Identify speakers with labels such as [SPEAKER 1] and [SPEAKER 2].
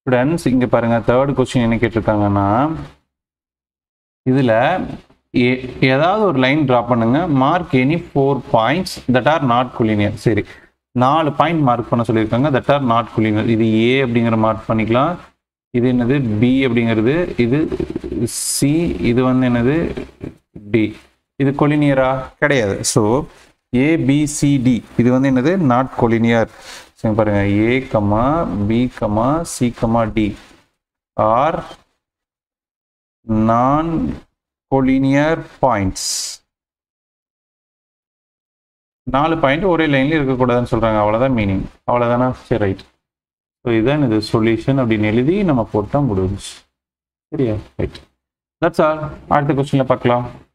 [SPEAKER 1] students இங்கே பாருங்க third question என்ன கேட்டிருக்காங்கன்னா இதில் ஏதாவது ஒரு லைன் ட்ரா பண்ணுங்க mark any four points that are not collinear சரி நாலு பாயிண்ட் மார்க் பண்ண சொல்லியிருக்காங்க தட் ஆர் நாட் குலினியர் இது ஏ அப்படிங்கிற மார்க் பண்ணிக்கலாம் இது என்னது பி அப்படிங்கிறது இது சி இது வந்து என்னது டி இது கொலினியரா கிடையாது ஸோ ஏபிசிடி இது வந்து என்னது நாட் கொலினியர் சரி பாருங்க A comma B comma C comma D are non collinear points நாலு பாயிண்ட் ஒரே லைன்ல இருக்கக்கூடாதுன்னு சொல்றாங்க அவ்வளவுதான் மீனிங் அவ்வளவுதானா சரி ரைட் ஸோ இதுதான் இது சொல்யூஷன் அப்படின்னு எழுதி நம்ம போட்டால் முடிஞ்சு சரியா ரைட் தட்ஸ் ஆல் அடுத்த கொஸ்டின்ல பார்க்கலாம்